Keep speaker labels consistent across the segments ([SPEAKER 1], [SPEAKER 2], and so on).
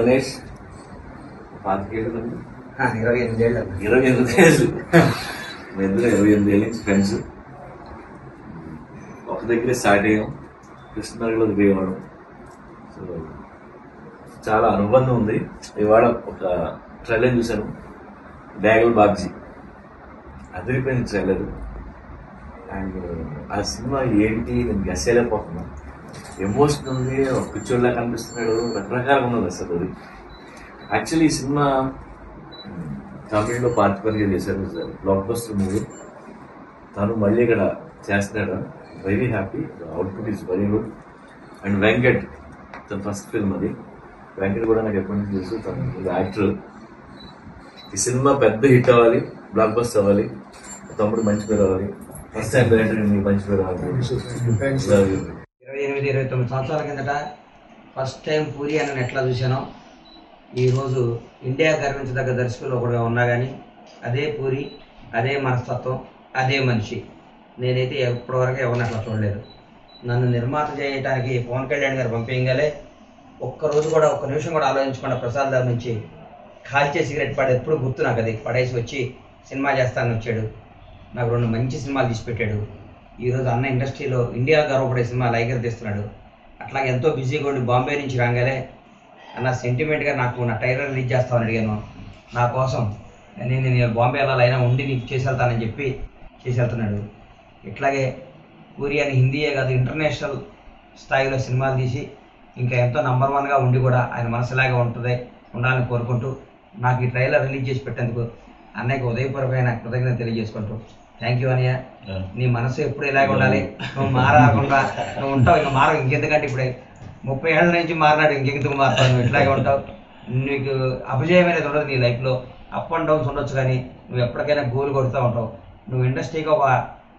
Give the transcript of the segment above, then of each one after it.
[SPEAKER 1] గణేష్ పాతికేళ్ళు కదా?
[SPEAKER 2] ఆ, ఇరవై ఎనిమిది ఏళ్ళు అన్న.
[SPEAKER 1] ఇరవై ఎనిమిది ఏళ్ళు మీ ఇద్దరు ఇరవై ఎనిమిది ఏళ్ళ నుంచి ఫ్రెండ్స్ ఒక దగ్గరే స్టార్ట్ అయ్యాం కృష్ణనగర్లో దిగేవాడు సో చాలా అనుబంధం ఉంది ఇవాళ ఒక ట్రైలర్ చూశాను డాగల్ బాబ్జీ అదిరిపోయింది ట్రైలర్ అండ్ ఆ సినిమా ఏంటి నేను గెస్ చేయలేకపోతున్నా ఎమోషన్ ఉంది ఒక పిచ్చోళ్ళ కనిపిస్తున్నాడు రకరకాలుగా ఉన్నది అసలు అది యాక్చువల్లీ ఈ సినిమా మ్, తమిళ్లో పార్ట్ పనిగా చేశారు బ్లాక్ బస్టర్ మూవీ తను మళ్ళీ ఇక్కడ చేస్తున్నాడు very happy output is very good and Venkat తన ఫస్ట్ ఫిల్మ్ అది వెంకట్ కూడా నాకు ఎప్పటి నుంచి తెలుసు తను యాక్టర్ ఈ సినిమా పెద్ద హిట్ అవ్వాలి బ్లాక్ బస్టర్ అవ్వాలి తమ్ముడు మంచి పేరు అవ్వాలి ఫస్ట్ టైం డైరెక్టర్ మీకు మంచి పేరు అవ్వాలి Love you.
[SPEAKER 2] ఇరవై ఎనిమిది ఇరవై తొమ్మిది సంవత్సరాల కిందట ఫస్ట్ టైం పూరి అని ఎట్లా చూశానో ఈరోజు ఇండియా గర్వించదగ్గ దర్శకులు ఒకడుగా ఉన్నా కానీ అదే పూరి అదే మనస్తత్వం అదే మనిషి నేనైతే ఇప్పటివరకు ఎవరిని అట్లా చూడలేదు నన్ను నిర్మాత చేయడానికి పవన్ కళ్యాణ్ గారు పంపించగలే ఒక్కరోజు కూడా ఒక్క నిమిషం కూడా ఆలోచించకుండా ప్రసాద్ గారి నుంచి కాల్చే సిగరెట్ పడే ఎప్పుడు గుర్తు నాకు అది పడేసి వచ్చి సినిమా చేస్తానని వచ్చాడు నాకు రెండు మంచి సినిమాలు తీసి పెట్టాడు ఈరోజు అన్న ఇండస్ట్రీలో ఇండియా గర్వపడే సినిమా లైగర్ తీస్తున్నాడు అట్లాగే ఎంతో బిజీగా ఉండి బాంబే నుంచి రాగానే అన్న సెంటిమెంట్గా నాకు నా టైలర్ రిలీజ్ చేస్తామని అడిగాను నా కోసం నేను నేను బాంబే వెళ్ళాలి అయినా ఉండి నీకు చేసి వెళ్తానని చెప్పి చేసి వెళ్తున్నాడు ఇట్లాగే పూరి అని హిందీయే కాదు ఇంటర్నేషనల్ స్థాయిలో సినిమాలు తీసి ఇంకా ఎంతో నంబర్ వన్గా ఉండి కూడా ఆయన మనసు ఇలాగే ఉంటుంది ఉండాలని కోరుకుంటూ నాకు ఈ ట్రైలర్ రిలీజ్ చేసి పెట్టేందుకు అన్నయ్యకి ఉదయపూర్వకమైన కృతజ్ఞత తెలియజేసుకుంటూ థ్యాంక్ యూ అన్నయ్య నీ మనసు ఎప్పుడు ఇలాగే ఉండాలి నువ్వు మారకుండా నువ్వు ఉంటావు ఇంకా మారవు ఇంకెందుకంటే ఇప్పుడే ముప్పై ఏళ్ళ నుంచి మారినాడు ఇంకెందుకు మారుతావు నువ్వు ఇట్లాగే ఉంటావు నీకు అపజయం అనేది ఉండదు నీ లైఫ్లో అప్ అండ్ డౌన్స్ ఉండొచ్చు కానీ నువ్వు ఎప్పటికైనా గోల్ కొడుతూ ఉంటావు నువ్వు ఇండస్ట్రీకి ఒక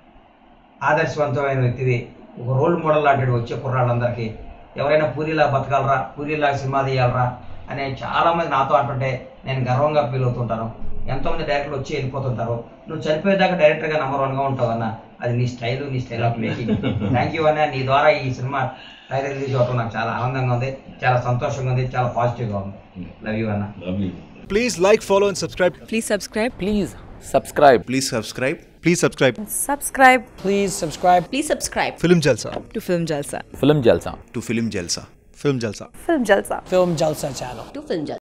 [SPEAKER 2] ఆదర్శవంతమైన వ్యక్తివి ఒక రోల్ మోడల్ లాంటి వచ్చే కుర్రాళ్ళందరికీ ఎవరైనా పూరిలా బతకాలరా పూరిలా సినిమా తీయాలరా అనే చాలామంది నాతో అంటుంటే నేను గర్వంగా ఫీల్ అవుతుంటాను ఎంతోమంది డైరెక్టర్లు వచ్చి వెళ్ళిపోతుంటారు నువ్వు చనిపోయేదాకా డైరెక్టర్గా నెంబర్ వన్గా ఉంటావు అన్న అది నీ స్టైల్ నీ style of making thank you అన్న నీ ద్వారా ఈ సినిమా టైలర్ రిలీజ్ అవటం నాకు చాలా ఆనందంగా ఉంది చాలా సంతోషంగా ఉంది చాలా పాజిటివ్గా ఉంది లవ్ యూ అన్న
[SPEAKER 1] Love you.
[SPEAKER 3] Please like, follow, and subscribe.
[SPEAKER 4] Please subscribe.
[SPEAKER 5] Please subscribe.
[SPEAKER 3] Please subscribe. Please subscribe.
[SPEAKER 4] Subscribe
[SPEAKER 5] Please subscribe
[SPEAKER 4] Please subscribe
[SPEAKER 3] Film Jalsa.
[SPEAKER 4] to Film Jalsa.
[SPEAKER 5] Film Jalsa.
[SPEAKER 3] To Film Jalsa. Film Jalsa.
[SPEAKER 4] Film Jalsa.
[SPEAKER 5] Film Jalsa channel.
[SPEAKER 4] To Film Jalsa.